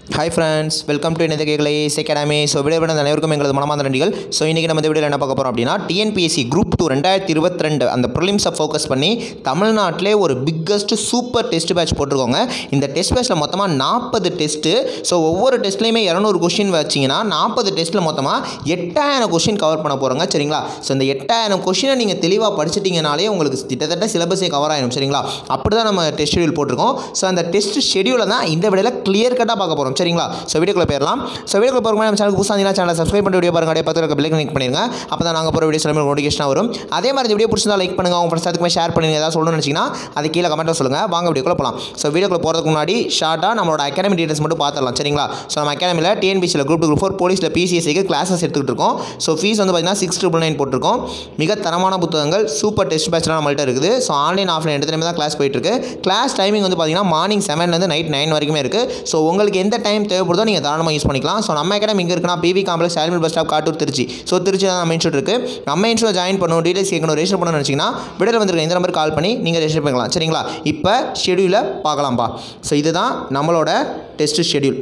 hi friends welcome to இந்த கேட்கலை academy so விட விட அனைவருக்கும் எங்களது மனமார்ந்த நன்றிகள் ஸோ இன்றைக்கி நம்ம இந்த வீடியோவில் என்ன பார்க்க போகிறோம் அப்படின்னா டிஎன்பிஎஸ்சி குரூப் டூ ரெண்டாயிரத்தி இருபத்தி ரெண்டு அந்த ப்ரிலிம்ஸை ஃபோக்கஸ் பண்ணி தமிழ்நாட்டிலே ஒரு பிக்கஸ்ட் சூப்பர் டெஸ்ட் பேட்ச் போட்டிருக்கோங்க இந்த டெஸ்ட் பேட்ச்சில் மொத்தமாக நாற்பது டெஸ்ட்டு ஸோ ஒவ்வொரு டெஸ்ட்லையுமே இரநூறு கொஷின் வச்சிங்கன்னா நாற்பது டெஸ்ட்டில் மொத்தமாக எட்டாயிரம் கொஷின் கவர் பண்ண போகிறோங்க சரிங்களா ஸோ இந்த எட்டாயிரம் கொஷினை நீங்கள் தெளிவாக படிச்சிட்டிங்கனாலே உங்களுக்கு கிட்டத்தட்ட சிலபஸே கவர் ஆயிடும் சரிங்களா அப்படி தான் நம்ம டெஸ்ட் ஷெடியூல் போட்டிருக்கோம் ஸோ அந்த டெஸ்ட் ஷெடியூலை தான் இந்த வீடியோவில் கிளியர் கட்டாக பார்க்க போகிறோம் சரிங்களா ஸோ வீடியோக்குள்ள போயிடலாம் ஸோ வீடியோக்குள்ள போகிற நம்ம சேனலுக்கு புதுசாக இருந்தீங்கன்னா சேனலை சப்ஸ்கிரைப் பண்ணி வீடியோ பாருங்க அப்படியே பக்கத்தில் இருக்க பில்லை கிளிக் பண்ணிருங்க அப்போ தான் நாங்கள் போகிற வீடியோஸ் எல்லாமே நோட்டிஃபிகேஷன் வரும் அதே மாதிரி இந்த வீடியோ பிடிச்சிருந்தா லைக் பண்ணுங்க உங்கள் ஃப்ரெண்ட்ஸ் அதுக்குமே ஷேர் பண்ணுங்க ஏதாவது சொல்லணும்னு நினச்சிங்கன்னா அது கீழே கமெண்ட்டில் சொல்லுங்கள் வாங்க வீடியோக்குள்ள போகலாம் ஸோ வீடியோக்குள்ள போகிறதுக்கு முன்னாடி ஷார்ட்டாக நம்மளோட அகாடமி டீட்டெயில்ஸ் மட்டும் பார்த்துடலாம் சரிங்களா ஸோ நம்ம அகாடமியில் டிஎன்பிசியில் குரூப் குரூப் ஃபோர் போலீஸில் பிசிஎஸ்சிக்கு கிளாஸஸ் எடுத்துக்கிட்டு இருக்கோம் ஸோ ஃபீஸ் வந்து பார்த்தீங்கன்னா சிக்ஸ் ட்ரிபிள் நைன் போட்டிருக்கோம் மிக தரமான புத்தகங்கள் சூப்பர் டெஸ்ட் பேட்ச்லாம் நம்மள்ட்ட இருக்குது ஸோ ஆன்லைன் ஆஃப்லைன் எடுத்துகிட்டு தான் கிளாஸ் போயிட்டு இருக்கு கிளாஸ் டைமிங் வந்து பார்த்தீங்கன்னா மார்னிங் செவன்லேருந்து நைட் நைன் வரைக்குமே இருக்குது ஸோ உங்களுக்கு எந்த டைம் தேவைப்படுதோ நீங்கள் தாராளமாக யூஸ் பண்ணிக்கலாம் ஸோ நம்ம அகாடமி இங்கே இருக்குன்னா பிவி காம்ப்ளெக்ஸ் ஆல்மில் bus stop Kattur Trichy so Trichy தான் நம்ம இன்ஸ்டியூட் இருக்குது நம்ம இன்ஸ்டியூட் ஜாயின் பண்ணணும் டீடைல்ஸ் கேட்கணும் ரெஜிஸ்டர் பண்ணணும்னு நினச்சிங்கன்னா விடையில் வந்திருக்க இந்த நம்பர் கால் பண்ணி நீங்கள் ரெஜிஸ்டர் பண்ணிக்கலாம் சரிங்களா இப்போ ஷெடியூலை பார்க்கலாம்ப்பா ஸோ இதுதான் நம்மளோட டெஸ்ட் ஷெடியூல்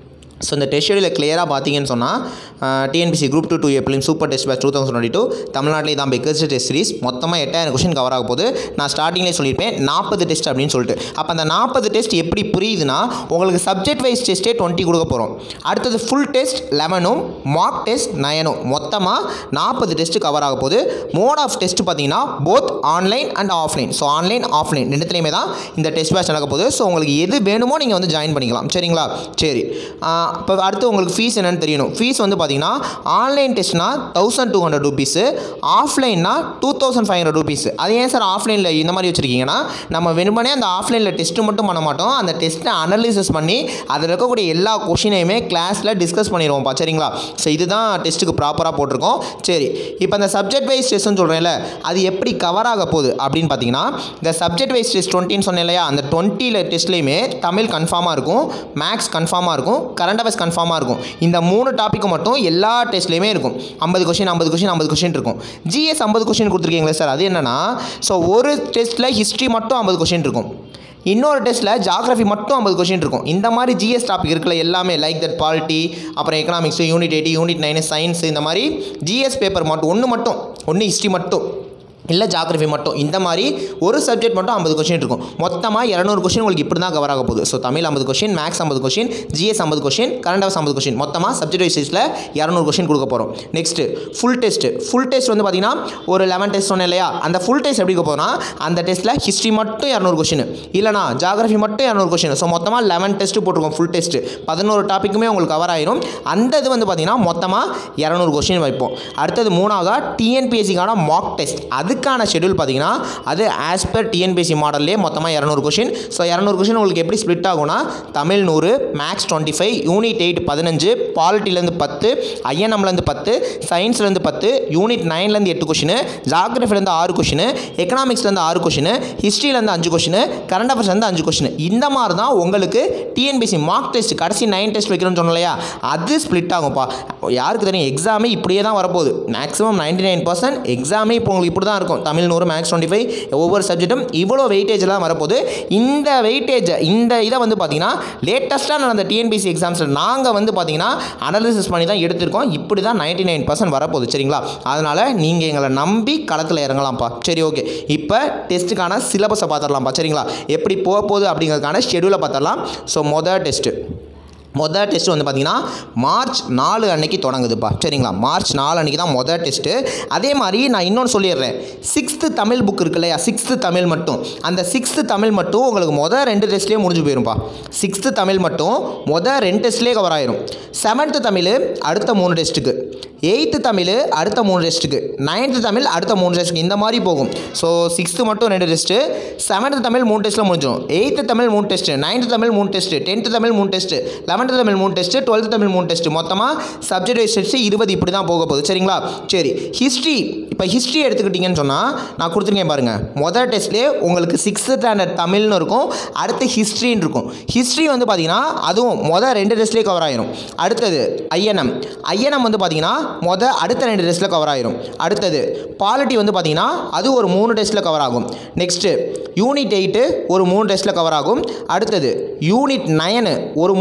ஸோ இந்த டெஸ்ட் ஷெடியூலில் கிளியராக பார்த்தீங்கன்னு சொன்னால் டிஎன்பிசி குரூப் டூ டூ ஏப்ளிம் super test batch two thousand twenty two தமிழ்நாட்டிலே தான் பிக்கஸ்ட் டெஸ்ட் சீரிஸ் மொத்தமாக எட்டாயிரம் கொஷின் கவர் ஆக போகுது நான் ஸ்டார்டிங்லேயே சொல்லியிருப்பேன் நாற்பது டெஸ்ட் அப்படின்னு சொல்லிட்டு அப்போ அந்த நாற்பது டெஸ்ட் எப்படி புரியுதுன்னா உங்களுக்கு சப்ஜெக்ட் வைஸ் டெஸ்ட்டே டுவெண்ட்டி கொடுக்க போகிறோம் அடுத்தது ஃபுல் டெஸ்ட் லெவனும் மார்க் டெஸ்ட் நயனும் மொத்தமாக நாற்பது டெஸ்ட் கவர் ஆக போகுது மோட் ஆஃப் டெஸ்ட் பார்த்தீங்கன்னா both online and offline so online offline ரெண்டுத்துலேயுமே தான் இந்த டெஸ்ட் பேட்ச் நடக்க போகுது ஸோ உங்களுக்கு எது வேணுமோ நீங்கள் வந்து ஜாயின் பண்ணிக்கலாம் சரிங்களா சரி இப்போ அடுத்து உங்களுக்கு ஃபீஸ் என்னன்னு தெரியணும் ஃபீஸ் வந்து பார்த்தீங்கன்னா ஆன்லைன் டெஸ்ட்னா தௌசண்ட் டூ ஹண்ட்ரட் ருபீஸு ஆஃப்லைன்னா two thousand five hundred rupees அது ஏன் சார் ஆஃப்லைனில் இந்த மாதிரி வச்சுருக்கீங்கன்னா நம்ம வெறுமனே அந்த ஆஃப்லைனில் டெஸ்ட்டு மட்டும் பண்ண மாட்டோம் அந்த டெஸ்ட்டை அனலிசிஸ் பண்ணி அதில் இருக்கக்கூடிய எல்லா கொஷினையுமே கிளாஸில் டிஸ்கஸ் பண்ணிடுவோம்ப்பா சரிங்களா ஸோ இதுதான் டெஸ்ட்டுக்கு ப்ராப்பராக போட்டிருக்கோம் சரி இப்போ அந்த சப்ஜெக்ட் வைஸ் டெஸ்ட்னு சொல்கிறேன்ல அது எப்படி கவர் ஆக போகுது அப்படின்னு பார்த்தீங்கன்னா இந்த சப்ஜெக்ட் வைஸ் டெஸ்ட் டுவெண்ட்டின்னு சொன்னேன் இல்லையா அந்த டுவெண்ட்டியில் டெஸ்ட்லேயுமே தமிழ் கன்ஃபார்மாக இருக்கும் மேக்ஸ் கன்ஃபார்மாக இருக்கும் கரண்ட் அஃபேர்ஸ் கன்ஃபார்மாக இருக்கும் இந்த மூணு டாப்பிக்கும் மட்டும் எல்லா டெஸ்ட்லேயுமே இருக்கும் ஐம்பது கொஷின் ஐம்பது கொஷின் ஐம்பது கொஷின் இருக்கும் ஜிஎஸ் ஐம்பது கொஷின் கொடுத்துருக்கீங்களா சார் அது என்னென்னா ஸோ ஒரு டெஸ்ட்டில் ஹிஸ்ட்ரி மட்டும் ஐம்பது கொஷின் இருக்கும் இன்னொரு டெஸ்ட்டில் ஜாகிரஃபி மட்டும் ஐம்பது கொஷின் இருக்கும் இந்த மாதிரி ஜிஎஸ் டாபிக் இருக்குல்ல எல்லாமே லைக் தட் பாலிட்டி அப்புறம் economics unit eight unit nine science இந்த மாதிரி ஜிஎஸ் பேப்பர் மட்டும் ஒன்று மட்டும் ஒன்று ஹிஸ்ட்ரி மட்டும் இல்லை ஜாகிரஃபி மட்டும் இந்த மாதிரி ஒரு சப்ஜெக்ட் மட்டும் ஐம்பது கொஷின் இருக்கும் மொத்தமாக இரநூறு கொஷின் உங்களுக்கு இப்படி தான் கவர் ஆக போகுது ஸோ தமிழ் ஐம்பது கொஷின் மேக்ஸ் ஐம்பது கொஷின் ஜிஎஸ் ஐம்பது கொஷின் கரண்ட் அஃபேர்ஸ் ஐம்பது கொஷின் மொத்தமாக சப்ஜெக்ட் வைஸில் இரநூறு கொஷின் கொடுக்க போகிறோம் next full test full test வந்து பார்த்தீங்கன்னா ஒரு லெவன் டெஸ்ட் சொன்னேன் இல்லையா அந்த ஃபுல் டெஸ்ட் எப்படி போகிறோம்னா அந்த டெஸ்ட்டில் ஹிஸ்ட்ரி மட்டும் இரநூறு கொஷின் இல்லைனா ஜாகிரஃபி மட்டும் இரநூறு கொஷின் ஸோ மொத்தமாக லெவன் டெஸ்ட் போட்டிருக்கோம் ஃபுல் டெஸ்ட் பதினோரு டாப்பிக்குமே உங்களுக்கு கவர் ஆயிரும் அந்த இது வந்து பார்த்தீங்கன்னா மொத்தமாக இரநூறு கொஷின் வைப்போம் அடுத்தது மூணாவதாக டிஎன்பிஎஸ்சிக்கான மார்க் டெஸ்ட் அதுக்கான ஷெடியூல் பார்த்தீங்கன்னா அது ஆஸ் பர் டிஎன்பிஎஸ்சி மாடல்லே மொத்தமாக இரநூறு கொஷின் ஸோ இரநூறு கொஷின் உங்களுக்கு எப்படி ஸ்ப்ளிட் ஆகும்னா தமிழ் நூறு maths twenty five unit eight பதினஞ்சு பாலிட்டிலேருந்து பத்து ஐஎன்எம்லேருந்து பத்து சயின்ஸ்லேருந்து பத்து யூனிட் நைன்லேருந்து எட்டு கொஷின் ஜாகிரஃபிலேருந்து ஆறு கொஷின் எக்கனாமிக்ஸ்லேருந்து ஆறு கொஷின் ஹிஸ்ட்ரியிலேருந்து அஞ்சு கொஷின் கரண்ட் அஃபேர்ஸ்லேருந்து அஞ்சு கொஷின் இந்த மாதிரி தான் உங்களுக்கு டிஎன்பிஎஸ்சி மார்க் டெஸ்ட் கடைசி நைன் டெஸ்ட் வைக்கணும்னு சொன்னோம் இல்லையா அது ஸ்ப்ளிட் ஆகும்ப்பா யாருக்கு தெரியும் எக்ஸாமே இப்படியே தான் வரப்போகுது மேக்ஸிமம் நைன்டி நைன் பர்சன்ட் எக்ஸாமே இப்போ உங்களுக்கு இப்படி தான் இருக்கும் தமிழ் நூறு மேக்ஸ் டுவெண்ட்டி ஃபைவ் ஒவ்வொரு சப்ஜெக்ட்டும் இவ்வளோ வெயிட்டேஜில் தான் வரப்போகுது இந்த வெயிட்டேஜை இந்த இதை வந்து பார்த்தீங்கன்னா லேட்டஸ்ட்டாக நடந்த டிஎன்பிசி எக்ஸாம்ஸில் நாங்கள் வந்து பார்த்தீங்கன்னா அனாலிசிஸ் பண்ணி தான் எடுத்திருக்கோம் இப்படி தான் நைன்டி நைன் பர்சன்ட் வரப்போகுது சரிங்களா அதனால் நீங்கள் எங்களை நம்பி களத்தில் இறங்கலாம்ப்பா சரி ஓகே இப்போ டெஸ்ட்டுக்கான சிலபஸை பார்த்துடலாம்ப்பா சரிங்களா எப்படி போக போகுது அப்படிங்கிறதுக்கான ஷெடியூலை பார்த்துடலாம் ஸோ மொதல் டெஸ்ட்டு மொதல் டெஸ்ட் வந்து பார்த்தீங்கன்னா மார்ச் நாலு அன்னைக்கு தொடங்குதுப்பா சரிங்களா மார்ச் நாலு அன்னைக்கு தான் மொதல் டெஸ்ட்டு அதே மாதிரி நான் இன்னொன்று சொல்லிடுறேன் சிக்ஸ்த்து தமிழ் புக் இருக்கு இல்லையா சிக்ஸ்த்து தமிழ் மட்டும் அந்த சிக்ஸ்த்து தமிழ் மட்டும் உங்களுக்கு மொதல் ரெண்டு டெஸ்ட்லேயே முடிஞ்சு போயிரும்ப்பா சிக்ஸ்த்து தமிழ் மட்டும் மொதல் ரெண்டு டெஸ்ட்லேயே கவர் ஆயிரும் செவன்த்து தமிழ் அடுத்த மூணு டெஸ்ட்டுக்கு எயித்து தமிழ் அடுத்த மூணு டெஸ்ட்டுக்கு நைன்த்து தமிழ் அடுத்த மூணு டெஸ்ட்டுக்கு இந்த மாதிரி போகும் ஸோ சிக்ஸ்த்து மட்டும் ரெண்டு டெஸ்ட்டு செவன்த்து தமிழ் மூணு டெஸ்ட்டில் முடிஞ்சிடும் எயித்து தமிழ் மூணு டெஸ்ட்டு நைன்த்து தமிழ் மூணு டெஸ்ட்டு டென்த்து தமிழ் மூணு டெஸ்ட்டு லெவன்த்து தமிழ் மூணு டெஸ்ட்டு டுவெல்த்து தமிழ் மூணு டெஸ்ட்டு மொத்தமாக சப்ஜெக்ட் வைஸ் டெஸ்ட்டு இருபது இப்படி தான் போக போகுது சரிங்களா சரி ஹிஸ்ட்ரி இப்போ ஹிஸ்ட்ரி எடுத்துக்கிட்டிங்கன்னு சொன்னால் நான் கொடுத்துருக்கேன் பாருங்கள் மொதல் டெஸ்ட்லேயே உங்களுக்கு சிக்ஸ்த்து ஸ்டாண்டர்ட் தமிழ்னு இருக்கும் அடுத்து ஹிஸ்ட்ரின்னு இருக்கும் ஹிஸ்ட்ரி வந்து பார்த்தீங்கன்னா அதுவும் மொதல் ரெண்டு டெஸ்ட்லேயே கவர் ஆயிரும் அடுத்தது ஐஎன்எம் ஐஎன்எம் வந்து பார்த்தீங்கன்னா மொதல் அடுத்த ரெண்டு டெஸ்ட்டில் கவர் ஆயிரும் அடுத்தது பாலிட்டி வந்து பார்த்தீங்கன்னா அது ஒரு மூணு டெஸ்ட்டில் கவர் ஆகும் நெக்ஸ்ட்டு யூனிட் எயிட்டு ஒரு மூணு டெஸ்ட்டில் கவர் ஆகும் அடுத்தது யூனிட் நயனு ஒரு மூணு டெஸ்ட்டில்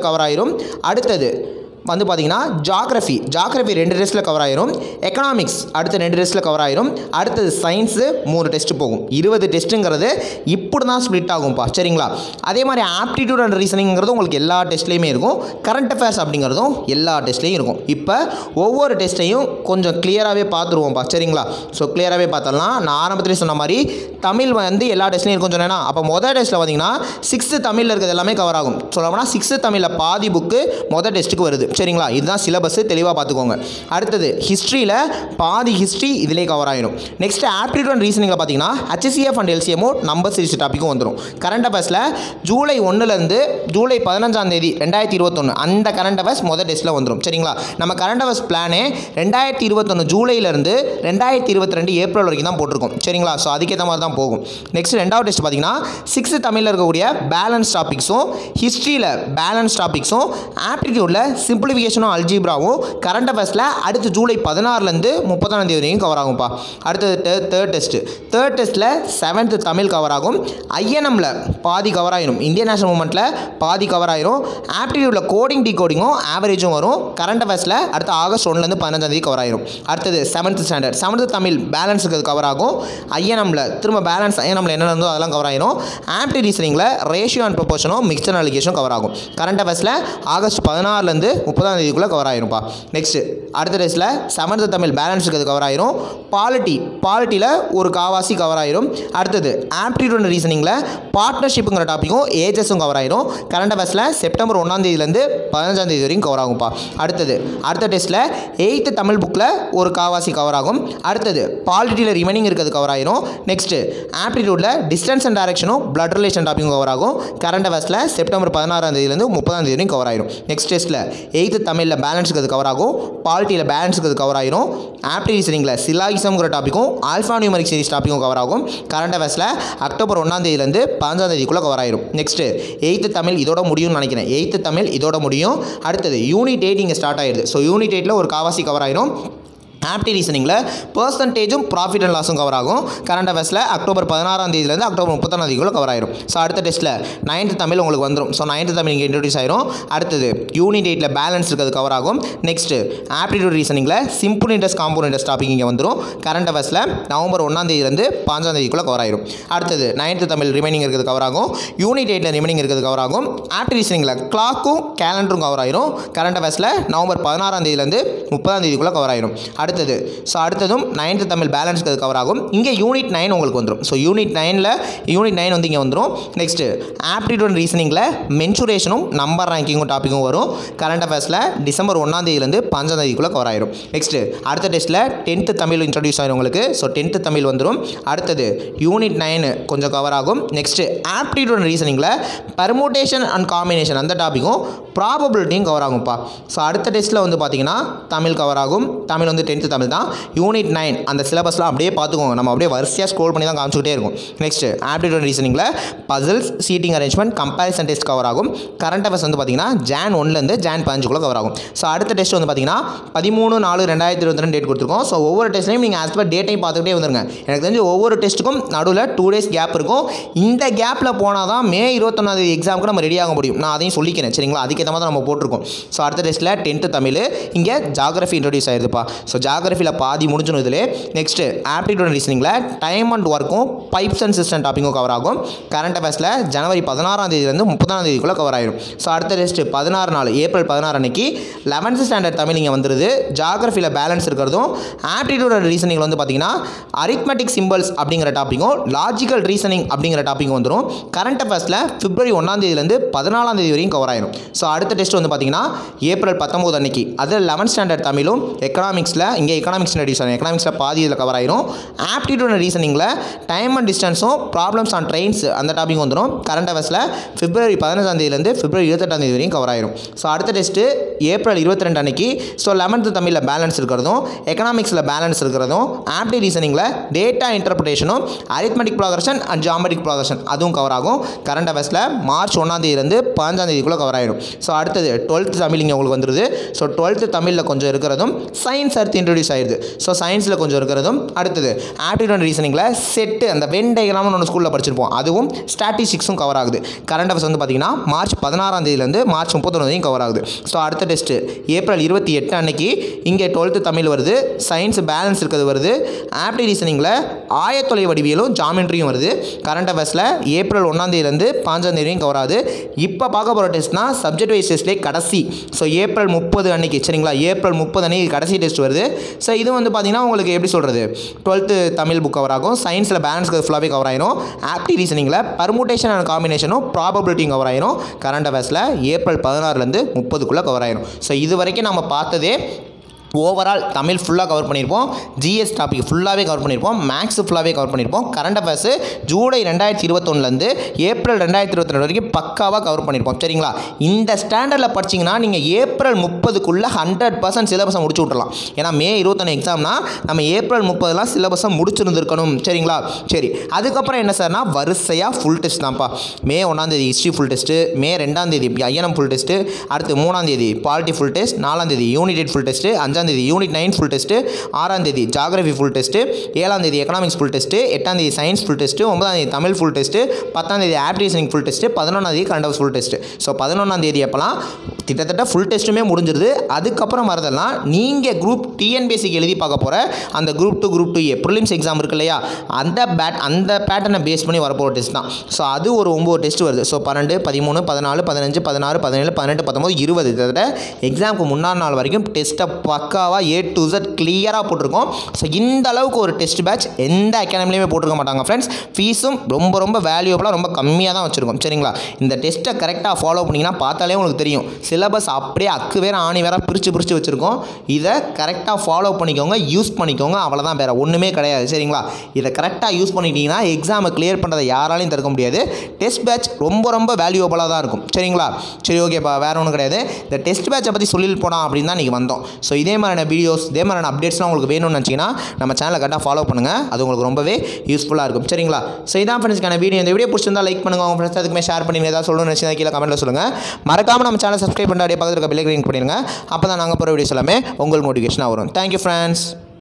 கவர் ஆயிரும் அடுத்தது வந்து பார்த்தீங்கன்னா ஜாகிரஃபி ஜாகிரஃபி ரெண்டு டெஸ்ட்டில் கவர் ஆயிரும் எக்கனாமிக்ஸ் அடுத்த ரெண்டு டெஸ்ட்டில் கவர் ஆயிரும் அடுத்தது சயின்ஸு மூணு டெஸ்ட் போகும் இருபது டெஸ்ட்டுங்கிறது இப்படி தான் ஸ்ப்ளிட் ஆகும்ப்பா சரிங்களா அதே மாதிரி ஆப்டிடியூட் அண்ட் ரீசனிங்கிறது உங்களுக்கு எல்லா டெஸ்ட்லேயுமே இருக்கும் கரண்ட் அஃபேர்ஸ் அப்படிங்கிறதும் எல்லா டெஸ்ட்லேயும் இருக்கும் இப்போ ஒவ்வொரு டெஸ்ட்டையும் கொஞ்சம் கிளியராகவே பார்த்துருவோம்ப்பா சரிங்களா ஸோ கிளியராகவே பார்த்தலாம் நான் ஆரம்பத்திலே சொன்ன மாதிரி தமிழ் வந்து எல்லா டெஸ்ட்லையும் இருக்கும் சொன்னேன்னா அப்போ மொதல் டெஸ்ட்டில் பார்த்தீங்கன்னா சிக்ஸ்த்து தமிழில் இருக்கிறது எல்லாமே கவர் ஆகும் சொல்ல போனால் சிக்ஸ்த்து தமிழில் பாதி புக்கு மொதல் டெஸ்ட்டுக்கு வருது சரிங்களா இதுதான் சிலபஸ் தெளிவாக பார்த்துக்கோங்க அடுத்தது ஹிஸ்ட்ரியில் பாதி ஹிஸ்ட்ரி இதிலே கவர் ஆயிடும் நெக்ஸ்ட் ஆப்டிடியூட் அண்ட் ரீசனிங்கில் பார்த்தீங்கன்னா ஹெச்சிஎஃப் அண்ட் எல்சிஎம்ஓ நம்பர் சீரிஸ் டாப்பிக்கும் வந்துடும் கரண்ட் அஃபேர்ஸில் ஜூலை ஒன்றுலேருந்து ஜூலை பதினஞ்சாம் தேதி ரெண்டாயிரத்தி இருபத்தொன்று அந்த கரண்ட் அஃபேர்ஸ் மொதல் டெஸ்ட்டில் வந்துடும் சரிங்களா நம்ம கரண்ட் அஃபேர்ஸ் பிளானே ரெண்டாயிரத்தி இருபத்தொன்று ஜூலையிலேருந்து ரெண்டாயிரத்தி இருபத்தி ரெண்டு ஏப்ரல் வரைக்கும் தான் போட்டிருக்கோம் சரிங்களா ஸோ அதுக்கேற்ற மாதிரி தான் போகும் நெக்ஸ்ட் ரெண்டாவது டெஸ்ட் பார்த்தீங்கன்னா சிக்ஸ்த்து தமிழில் இருக்கக்கூடிய பேலன்ஸ் டாபிக்ஸும் ஹிஸ்ட்ரியில் பேலன்ஸ் டாபிக்ஸும் ஆப்டிடியூடில் சிம்பிளிஃபிகேஷனும் அல்ஜிப்ராவும் கரண்ட் அஃபேர்ஸில் அடுத்து ஜூலை பதினாறுலேருந்து முப்பதாம் தேதி வரைக்கும் கவர் ஆகும்ப்பா அடுத்தது தேர்ட் டெஸ்ட்டு தேர்ட் டெஸ்ட்டில் செவன்த்து தமிழ் கவர் ஆகும் ஐஎன்எம்மில் பாதி கவர் ஆயிரும் இந்தியன் நேஷனல் மூமெண்ட்டில் பாதி கவர் ஆயிரும் ஆப்டிடியூடில் கோடிங் டிகோடிங்கும் ஆவரேஜும் வரும் கரண்ட் அஃபேர்ஸில் அடுத்த ஆகஸ்ட் ஒன்றுலேருந்து பதினஞ்சாம் தேதி கவர் ஆயிரும் அடுத்தது செவன்த் ஸ்டாண்டர்ட் செவன்த் தமிழ் பேலன்ஸுக்கு அது கவர் ஆகும் ஐஎன்எம்மில் திரும்ப பேலன்ஸ் ஐஎன்எம்மில் என்ன இருந்தோ அதெல்லாம் கவர் ஆயிரும் ஆப்டி ரீசனிங்கில் ரேஷியோ அண்ட் ப்ரொபோஷனும் மிக்சர் அலிகேஷனும் கவர் ஆகும் கரண்ட் அஃபேர்ஸில் ஆகஸ்ட் பதினாறுலேருந்து முப்பதாம் தேதிக்குள்ளே கவர் ஆயிரும்ப்பா நெக்ஸ்ட் அடுத்த டெஸ்ட்டில் செவன்த் தமிழ் பேலன்ஸுக்கு அது கவர் ஆயிரும் பாலிட்டி பாலிட்டியில் ஒரு காவாசி கவர் ஆயிரும் அடுத்தது ஆப்டிடியூட் ரீசனிங்கில் பார்ட்னர்ஷிப்புங்கிற டாப்பிக்கும் ஏஜஸும் கவர் ஆயிரும் கரண்ட் அஃபேர்ஸில் செப்டம்பர் ஒன்றாம் தேதியிலேருந்து பதினஞ்சாம் தேதி வரைக்கும் கவர் ஆகும்ப்பா அடுத்தது அடுத்த டெஸ்ட்டில் எயித்து தமிழ் புக்கில் ஒரு காவாசி கவர் ஆகும் அடுத்தது பாலிட்டியில் ரிமைனிங் இருக்கிறது கவர் ஆயிரும் நெக்ஸ்ட்டு ஆப்டிடியூடில் டிஸ்டன்ஸ் அண்ட் டைரக்ஷனும் பிளட் ரிலேஷன் டாப்பிக்கும் கவர் ஆகும் கரண்ட் அஃபேர்ஸில் செப்டம்பர் பதினாறாம் தேதியிலேருந்து முப்பதாம் தேதி வரைக்கும் கவர் ஆயிரும் நெக்ஸ்ட் டெஸ்ட்டில் எயித்து தமிழில் பேலன்ஸுக்கு அது கவர் ஆகும் பாலிட்டியில் பேலன்ஸுக்கு அது கவர் ஆயிரும் ஆப்டி ரீசனிங்கில் சிலாகிசம்ங்கிற டாப்பிக்கும் ஆல்ஃபா நியூமரிக் சீரிஸ் டாப்பிக்கும் கவர் ஆகும் கரண்ட் அஃபேர்ஸில் அக்டோபர் ஒன்றாம் தேதியிலேருந்து பதினஞ்சாம் தேதிக்குள்ளே கவர் ஆயிரும் நெக்ஸ்ட்டு எயித்து தமிழ் இதோட முடியும்னு நினைக்கிறேன் எயித்து தமிழ் இதோட முடியும் அடுத்தது யூனிட் எயிட் இங்கே ஸ்டார்ட் ஆயிடுது ஸோ யூனிட் எயிட்டில் ஒரு காவாசி கவர் ஆயிரும் ஆப்டி ரீசனிங்கில் பர்சன்டேஜும் ப்ராஃபிட் அண்ட் லாஸும் கவர் ஆகும் கரண்ட் அஃபேர்ஸில் அக்டோபர் பதினாறாம் தேதியிலேருந்து அக்டோபர் முப்பத்தாம் தேதிக்குள்ள கவர் ஆயிரும் ஸோ அடுத்த டெஸ்ட்டில் நைன்த் தமிழ் உங்களுக்கு வந்துடும் ஸோ நைன்த் தமிழ் இங்கே இன்ட்ரடியூஸ் ஆயிரும் அடுத்தது யூனிட் எயிட்டில் பேலன்ஸ் இருக்கிறது கவர் ஆகும் நெக்ஸ்ட்டு ஆப்டிடியூட் ரீசனிங்கில் simple interest compound interest topic இங்கே வந்துடும் கரண்ட் அஃபேர்ஸில் நவம்பர் ஒன்றாம் தேதியிலேருந்து பாஞ்சாம் தேதிக்குள்ளே கவர் ஆயிரும் அடுத்தது நைன்த் தமிழ் ரிமைனிங் இருக்கிறது கவர் ஆகும் யூனிட் எயிட்டில் ரிமைனிங் இருக்கிறது கவர் ஆகும் ஆப்டி ரீசனிங்கில் கிளாக்கும் கேலண்டரும் கவர் ஆயிரும் கரண்ட் அஃபேர்ஸில் நவம்பர் பதினாறாம் தேதியிலேருந்து முப்பதாம் தேதிக்குள்ளே கவர் ஆயிரும் அடுத்தது ஸோ அடுத்ததும் நைன்த்து தமிழ் பேலன்ஸ்க்கு அது கவர் ஆகும் இங்கே யூனிட் நைன் உங்களுக்கு வந்துடும் ஸோ யூனிட் நைனில் யூனிட் நைன் வந்து இங்கே வந்துடும் நெக்ஸ்ட்டு ஆப்டிடியூட் ரீசனிங்கில் மென்சுரேஷனும் நம்பர் ரேங்கிங்கும் டாப்பிக்கும் வரும் கரண்ட் அஃபேர்ஸில் டிசம்பர் ஒன்றாம் தேதியிலேருந்து பஞ்சாம் தேதிக்குள்ளே கவர் ஆயிரும் நெக்ஸ்ட்டு அடுத்த டெஸ்ட்டில் டென்த்து தமிழ் இன்ட்ரடியூஸ் ஆயிரும் உங்களுக்கு ஸோ டென்த்து தமிழ் வந்துடும் அடுத்தது யூனிட் நைனு கொஞ்சம் கவர் ஆகும் நெக்ஸ்ட்டு ஆப்டிடியூட் ரீசனிங்கில் பர்முடேஷன் அண்ட் காம்பினேஷன் அந்த டாப்பிக்கும் ப்ராபபிலிட்டியும் கவர் ஆகும்ப்பா ஸோ அடுத்த டெஸ்ட்டில் வந்து பார்த்தீங்கன்னா தமிழ் கவர் ஆகும் தமிழ் வந்து டென்த்து தமிழ் தான் யூனிட் நைன் அந்த சிலபஸ்லாம் அப்படியே பார்த்துக்கோங்க நம்ம அப்படியே வரிசையாக ஸ்க்ரோல் பண்ணி தான் காமிச்சிக்கிட்டே இருக்கும் நெக்ஸ்ட்டு ஆப்டிடியூட் ரீசனிங்கில் puzzles seating arrangement comparison test cover ஆகும் கரண்ட் அஃபேர்ஸ் வந்து பார்த்தீங்கன்னா ஜான் ஒன்லேருந்து ஜான் பதினஞ்சுக்குள்ளே கவர் ஆகும் ஸோ அடுத்த டெஸ்ட் வந்து பார்த்தீங்கன்னா பதிமூணு நாலு ரெண்டாயிரத்தி இருபத்தி ரெண்டு டேட் கொடுத்துருக்கோம் ஸோ ஒவ்வொரு டெஸ்ட்லையும் நீங்கள் ஆஸ் பர் டேட்டையும் பார்த்துக்கிட்டே வந்துருங்க எனக்கு தெரிஞ்சு ஒவ்வொரு டெஸ்ட்டுக்கும் நடுவில் டூ டேஸ் கேப் இருக்கும் இந்த கேப்பில் போனால் தான் மே இருபத்தொன்னாவது எக்ஸாமுக்கு நம்ம ரெடி ஆக முடியும் நான் அதையும் சொல்லிக்கிறேன் சரிங்களா அதுக்கேற்ற மாதிரி நம்ம போட்டிருக்கோம் ஸோ அடுத்த டெஸ்ட்டில் டென்த்து தமிழ் இங்கே ஜாகிரஃபி இன்ட்ரடியூஸ் ஆயிருதுப்பா ஸோ ஜாகிரஃபியில் பாதி முடிஞ்சிடும் இதில் நெக்ஸ்ட்டு ஆப்டிடியூட் ரீசனிங்கில் டைம் அண்ட் ஒர்க்கும் பைப்ஸ் அண்ட் சிஸ்டம் டாப்பிக்கும் கவர் ஆகும் கரண்ட் அஃபேர்ஸில் ஜனவரி பதினாறாம் தேதியிலேருந்து முப்பதாம் தேதிக்குள்ளே கவர் ஆயிரும் ஸோ அடுத்த டெஸ்ட்டு பதினாறு நாள் ஏப்ரல் பதினாறு அன்னைக்கு லெவன்த் ஸ்டாண்டர்ட் தமிழ் இங்கே வந்துருது ஜாகிரஃபியில் பேலன்ஸ் இருக்கிறதும் ஆப்டிடியூட் அண்ட் ரீசனிங் வந்து பார்த்தீங்கன்னா அரித்மெட்டிக் சிம்பிள்ஸ் அப்படிங்கிற டாப்பிக்கும் லாஜிக்கல் ரீசனிங் அப்படிங்கிற டாப்பிக் வந்துடும் கரண்ட் அஃபேர்ஸில் பிப்ரவரி ஒன்றாம் தேதியிலேருந்து பதினாலாம் தேதி வரையும் கவர் ஆயிரும் ஸோ அடுத்த டெஸ்ட் வந்து பார்த்தீங்கன்னா ஏப்ரல் பத்தொம்போது அன்னைக்கு அது லெவன்த் ஸ்டாண்டர்ட் தமிழும் எக்கனாமிக்ஸில் இங்கே எக்கனாமிக்ஸ் ரெடியூஸ் ஆகும் எக்கனாமிக்ஸில் பாதி இதில் கவர் ஆயிரும் ஆப்டிடியூட் ரீசனிங்கில் டைம் அண்ட் டிஸ்டன்ஸும் ப்ராப்ளம்ஸ் ஆன் ட்ரெயின்ஸ் அந்த டாபிக் வந்துடும் கரண்ட் அஃபேர்ஸில் பிப்ரவரி பதினஞ்சாம் தேதியிலேருந்து பிப்ரவரி இருபத்தெட்டாம் தேதி வரையும் கவர் ஆயிரும் ஸோ அடுத்த டெஸ்ட்டு ஏப்ரல் இருபத்தி ரெண்டு அன்னைக்கு ஸோ லெவன்த்து தமிழில் பேலன்ஸ் இருக்கிறதும் எக்கனாமிக்ஸில் பேலன்ஸ் இருக்கிறதும் ஆப்டி ரீசனிங்கில் டேட்டா இன்டர்பிரேஷனும் arithmetic progression and geometric progression அதுவும் கவர் ஆகும் கரண்ட் அஃபேர்ஸில் மார்ச் ஒன்றாம் தேதியிலேருந்து பதினஞ்சாம் தேதிக்குள்ளே கவர் ஆயிடும் ஸோ அடுத்தது டுவெல்த் தமிழ் இங்கே உங்களுக்கு வந்துருது ஸோ டுவெல்த்து தமிழில் கொஞ்சம் இருக்கிறதும் சயின்ஸ் அர்த் இன்ட்ரடியூஸ் ஆயிடுது ஸோ சயின்ஸில் கொஞ்சம் இருக்கிறதும் அடுத்தது ஆப்டிடியூட் ரீசனிங்கில் செட்டு அந்த வென் டயக்ராம்னு ஒன்று ஸ்கூலில் படிச்சிருப்போம் அதுவும் ஸ்டாட்டிஸ்டிக்ஸும் கவர் ஆகுது கரண்ட் அஃபேர்ஸ் வந்து பார்த்தீங்கன்னா மார்ச் பதினாறாம் தேதியிலேருந்து மார்ச் முப்பத்தொன்று வரையும் கவர் ஆகுது ஸோ அடுத்த டெஸ்ட்டு ஏப்ரல் இருபத்தி எட்டு அன்னைக்கு இங்கே டுவெல்த்து தமிழ் வருது சயின்ஸ் பேலன்ஸ் இருக்கிறது வருது ஆப்டி ரீசனிங்கில் ஆயத்தொலை வடிவியலும் ஜாமெண்ட்ரியும் வருது கரண்ட் அஃபேர்ஸில் ஏப்ரல் ஒன்றாம் தேதியிலேருந்து பாஞ்சாம் தேதியும் கவர் ஆகுது இப்போ பார்க்க போகிற டெஸ்ட்னா சப்ஜெக்ட் வைஸ் டெஸ்ட்லேயே கடைசி ஸோ ஏப்ரல் முப்பது அன்னைக்கு சரிங்களா ஏப்ரல் முப்பது அன்னைக்கு கடைசி டெஸ்ட் வருது ஸோ இது வந்து பார்த்தீங்கன்னா உங்களுக்கு எப்படி சொல்கிறது டுவெல்த்து தமிழ் புக் கவர் ஆகும் சயின்ஸில் பேலன்ஸ் ஃபுல்லாகவே கவர் ஆயிரும் ஆப்டி ரீசனிங்கில் பர்முடேஷன் அண்ட் காம்பினேஷனும் ப்ராபபிலிட்டியும் கவர் ஆயிரும் கரண்ட் அஃபேர்ஸில் ஏப்ரல் பதினாறுலேருந்து முப்பதுக்குள்ளே கவர் ஆயிரும் ஸோ இது வரைக்கும் நம்ம பார்த்ததே ஓவரால் தமிழ் ஃபுல்லாக கவர் பண்ணியிருப்போம் ஜிஎஸ் டாபிக் ஃபுல்லாகவே கவர் பண்ணியிருப்போம் மேக்ஸ் ஃபுல்லாகவே கவர் பண்ணியிருப்போம் கரண்ட் அஃபேர்ஸ் ஜூலை ரெண்டாயிரத்தி இருபத்தொன்னுலேருந்து ஏப்ரல் ரெண்டாயிரத்தி இருபத்தி ரெண்டு வரைக்கும் பக்காவாக கவர் பண்ணியிருப்போம் சரிங்களா இந்த ஸ்டாண்டர்டில் படிச்சிங்கன்னா நீங்கள் ஏப்ரல் முப்பதுக்குள்ளே ஹண்ட்ரட் பர்சன்ட் சிலபஸை முடிச்சு விட்றலாம் ஏன்னா மே இருபத்தொன்று எக்ஸாம்னா நம்ம ஏப்ரல் முப்பதுலாம் சிலபஸை முடிச்சிருந்துருக்கணும் சரிங்களா சரி அதுக்கப்புறம் என்ன சார்னா வரிசையாக ஃபுல் டெஸ்ட் தான்ப்பா மே ஒன்றாந்தேதி ஹிஸ்ட்ரி ஃபுல் டெஸ்ட்டு மே ரெண்டாந்தேதி ஐஎன்எம் ஃபுல் டெஸ்ட்டு அடுத்து மூணாந்தேதி பாலிட்டி ஃபுல் டெஸ்ட் நாலாந்தேதி யூனிடெட் ஃபுல் டெஸ்ட்டு அஞ்சாந்தேதி யூனிட் நைன் ஃபுல் டெஸ்ட்டு ஆறாந்தேதி ஜாகிரஃபி ஃபுல் டெஸ்ட்டு ஏழாந்தேதி எக்கனாமிக்ஸ் ஃபுல் டெஸ்ட்டு எட்டாந்தேதி சயின்ஸ் ஃபுல் டெஸ்ட்டு ஒன்பதாந்தேதி தமிழ் ஃபுல் டெஸ்ட்டு பத்தாந்தேதி ஆப் ரீசனிங் ஃபுல் டெஸ்ட்டு பதினொன்றாந்தேதி current house full test so பதினொன்றாந்தேதி அப்போலாம் கிட்டத்தட்ட ஃபுல் டெஸ்ட்டுமே முடிஞ்சிருது அதுக்கப்புறம் வரதெல்லாம் நீங்கள் குரூப் டிஎன்பிஎஸ்சிக்கு எழுதி பார்க்க போகிற அந்த group two group two A prelims exam இருக்கு இல்லையா அந்த பேட் அந்த பேட்டர்னை பேஸ் பண்ணி வரப்போகிற டெஸ்ட் தான் ஸோ அது ஒரு ஒம்பது டெஸ்ட் வருது ஸோ பன்னெண்டு பதிமூணு பதினாலு பதினஞ்சு பதினாறு பதினேழு பதினெட்டு பத்தொம்பது இருபது கிட்டத்தட்ட எக்ஸாமுக்கு முன்னாள் நாள் வரைக்கும் டெஸ்ட்டை பக்காவாக ஏ டு Z கிளியராக போட்டிருக்கோம் ஸோ இந்த அளவுக்கு ஒரு டெஸ்ட் பேட்ச் எந்த அகாடமிலையுமே போட்டிருக்க மாட்டாங்க ஃப்ரெண்ட்ஸ் ஃபீஸும் ரொம்ப ரொம்ப வேல்யூபிளாக ரொம்ப கம்மியாக தான் வச்சுருக்கோம் சரிங்களா இந்த டெஸ்ட்டை கரெக்டாக ஃபாலோ பண்ணிங்கன்னா பார்த்தாலே உங்களுக்கு தெரியும் சிலபஸ் அப்படியே அக்கு வேற ஆணி வேற பிரித்து பிரித்து வச்சுருக்கோம் இதை கரெக்டாக ஃபாலோ பண்ணிக்கோங்க யூஸ் பண்ணிக்கோங்க அவ்வளோதான் வேறு ஒன்றுமே கிடையாது சரிங்களா இதை கரெக்டாக யூஸ் பண்ணிட்டீங்கன்னா எக்ஸாமை கிளியர் பண்ணுறதை யாராலையும் தடுக்க முடியாது டெஸ்ட் பேட்ச் ரொம்ப ரொம்ப வேல்யூபிளாக தான் இருக்கும் சரிங்களா சரி ஓகேப்பா வேறு ஒன்றும் கிடையாது இந்த டெஸ்ட் பேட்சை பற்றி சொல்லிட்டு போனோம் அப்படின்னு தான் இன்றைக்கி வந்தோம் ஸோ இதே மாதிரியான வீடியோஸ் இதே மாதிரியான அப்டேட்ஸ்லாம் உங்களுக்கு வேணும்னு நினச்சிங்கன்னா நம்ம சேனலை கரெக்டாக ஃபாலோ பண்ணுங்கள் அது உங்களுக்கு ரொம்பவே யூஸ்ஃபுல்லாக இருக்கும் சரிங்களா ஸோ இதான் ஃப்ரெண்ட்ஸ்க்கான வீடியோ இந்த வீடியோ பிடிச்சிருந்தா லைக் பண்ணுங்கள் உங்கள் ஃப்ரெண்ட்ஸ் அதுக்குமே ஷேர் பண்ணி ஏதாவது சொல்லணும்னு நினச்சினா கீழே கமெண்ட்டில் சொல்லுங்கள் மறக்காமல் நம்ம சேனல் சப்ஸ்கிரைப் பண்ணி அப்படியே பக்கத்தில் இருக்க பெல் கிளிக் பண்ணிடுங்க அப்போ தான் நாங்கள் போகிற வீடியோஸ் எல்லாமே உங்களுக்கு நோட்டிஃபிகேஷனாக வரும் தேங்க்யூ ஃப்ரெண்ட்ஸ்